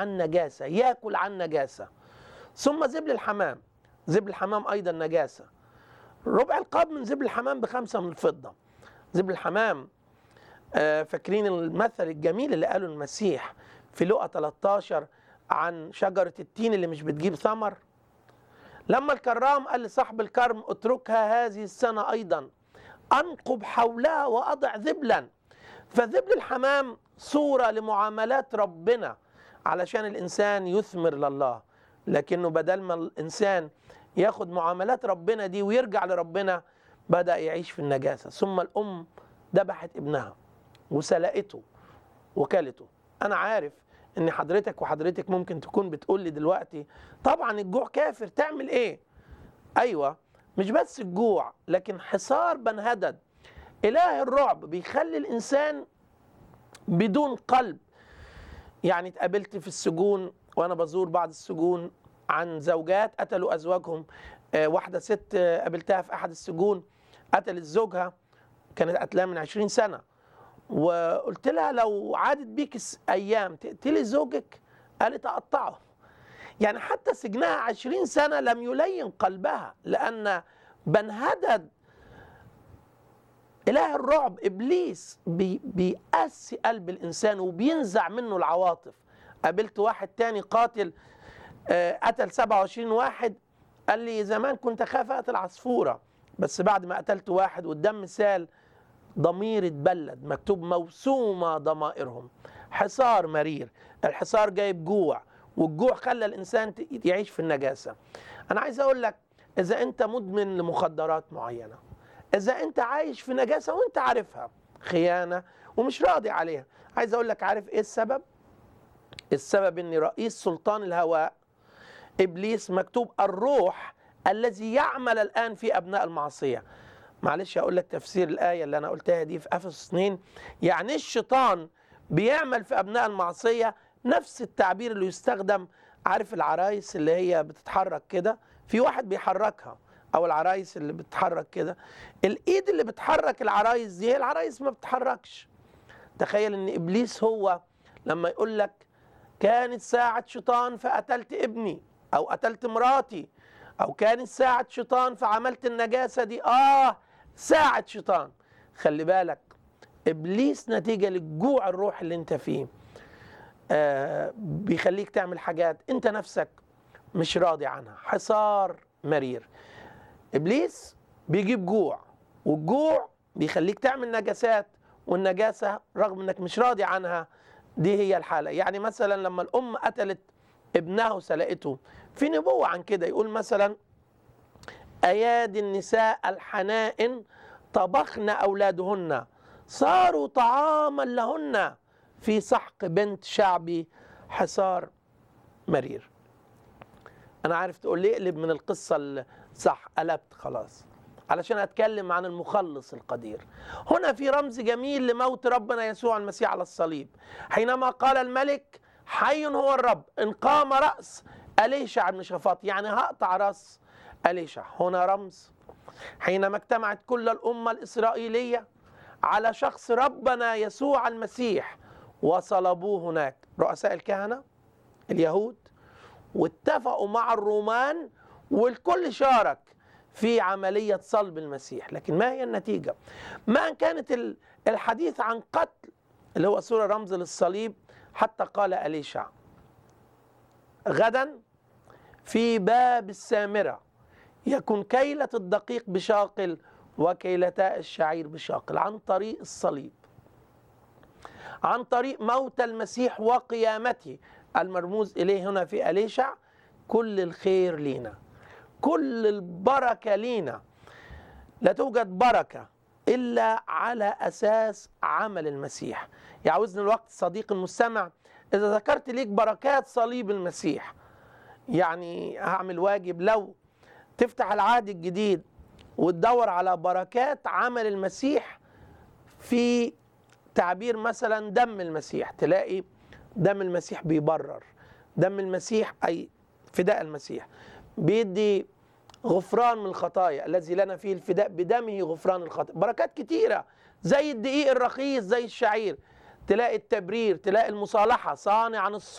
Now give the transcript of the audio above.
عن نجاسة ياكل عن نجاسة ثم زبل الحمام زبل الحمام أيضا نجاسة ربع القاب من زبل الحمام بخمسة من الفضة زبل الحمام آه، فاكرين المثل الجميل اللي قاله المسيح في لقا 13 عن شجرة التين اللي مش بتجيب ثمر لما الكرام قال لصاحب الكرم اتركها هذه السنة أيضا أنقب حولها وأضع ذبلا فذبل الحمام صورة لمعاملات ربنا علشان الإنسان يثمر لله لكنه بدل ما الإنسان ياخد معاملات ربنا دي ويرجع لربنا بدأ يعيش في النجاسة ثم الأم ذبحت ابنها وسلقته وكلته أنا عارف إن حضرتك وحضرتك ممكن تكون بتقول لي دلوقتي طبعا الجوع كافر تعمل إيه؟ أيوه مش بس الجوع لكن حصار بنهدد إله الرعب بيخلي الإنسان بدون قلب يعني اتقابلت في السجون وأنا بزور بعض السجون عن زوجات قتلوا أزواجهم آه، واحدة ست آه، قابلتها في أحد السجون قتلت زوجها كانت قتلها من 20 سنة وقلت لها لو عادت بيك الس- أيام تقتلي زوجك قالت أقطعه يعني حتى سجنها 20 سنة لم يلين قلبها لأن بنهدد إله الرعب إبليس بي بيقسي قلب الإنسان وبينزع منه العواطف قابلت واحد تاني قاتل آه، قتل 27 واحد قال لي زمان كنت أخاف أقتل عصفورة بس بعد ما قتلت واحد والدم سال ضمير اتبلد مكتوب موسومة ضمائرهم حصار مرير الحصار جايب جوع والجوع خلى الإنسان ت- يعيش في النجاسة أنا عايز أقول لك إذا أنت مدمن لمخدرات معينة إذا أنت عايش في نجاسة وأنت عارفها خيانة ومش راضي عليها عايز أقول لك عارف إيه السبب؟ السبب إن رئيس سلطان الهواء إبليس مكتوب الروح الذي يعمل الآن في أبناء المعصية معلش هقول لك تفسير الآية اللي أنا قلتها دي في أفسس 2 يعني الشيطان بيعمل في أبناء المعصية نفس التعبير اللي يستخدم عارف العرايس اللي هي بتتحرك كده في واحد بيحركها أو العرايس اللي بتتحرك كده الإيد اللي بتحرك العرايس دي هي العرايس ما بتتحركش تخيل إن إبليس هو لما يقول لك كانت ساعة شيطان فقتلت ابني أو قتلت مراتي أو كانت ساعة شيطان فعملت النجاسة دي آه ساعة شيطان خلي بالك إبليس نتيجة للجوع الروح اللي أنت فيه آه بيخليك تعمل حاجات أنت نفسك مش راضي عنها حصار مرير إبليس بيجيب جوع والجوع بيخليك تعمل نجاسات والنجاسة رغم أنك مش راضي عنها دي هي الحالة يعني مثلا لما الأم قتلت ابنها وسلقته في نبوة عن كده يقول مثلا أيادي النساء الحنائن طبخن أولادهن صاروا طعاما لهن في سحق بنت شعبي حصار مرير أنا عارف تقول لي اقلب من القصة الصح قلبت خلاص علشان أتكلم عن المخلص القدير هنا في رمز جميل لموت ربنا يسوع المسيح على الصليب حينما قال الملك حي هو الرب إن قام رأس أليشع بن شفاط يعني هقطع رأس أليشع هنا رمز حينما اجتمعت كل الأمة الإسرائيلية على شخص ربنا يسوع المسيح وصلبوه هناك رؤساء الكهنة اليهود واتفقوا مع الرومان والكل شارك في عملية صلب المسيح لكن ما هي النتيجة ما أن كانت ال- الحديث عن قتل اللي هو صورة رمز للصليب حتى قال أليشع غدا في باب السامرة يكون كيلة الدقيق بشاقل وكيلتا الشعير بشاقل عن طريق الصليب عن طريق موت المسيح وقيامته المرموز إليه هنا في أليشع كل الخير لينا كل البركة لينا لا توجد بركة إلا على أساس عمل المسيح يعوزني الوقت صديق المستمع إذا ذكرت ليك بركات صليب المسيح يعني هعمل واجب لو تفتح العهد الجديد وتدور على بركات عمل المسيح في تعبير مثلا دم المسيح تلاقي دم المسيح بيبرر دم المسيح أي فداء المسيح بيدي غفران من الخطايا الذي لنا فيه الفداء بدمه غفران الخطايا بركات كتيرة زي الدقيق الرخيص زي الشعير تلاقي التبرير تلاقي المصالحة صانع عن الصلح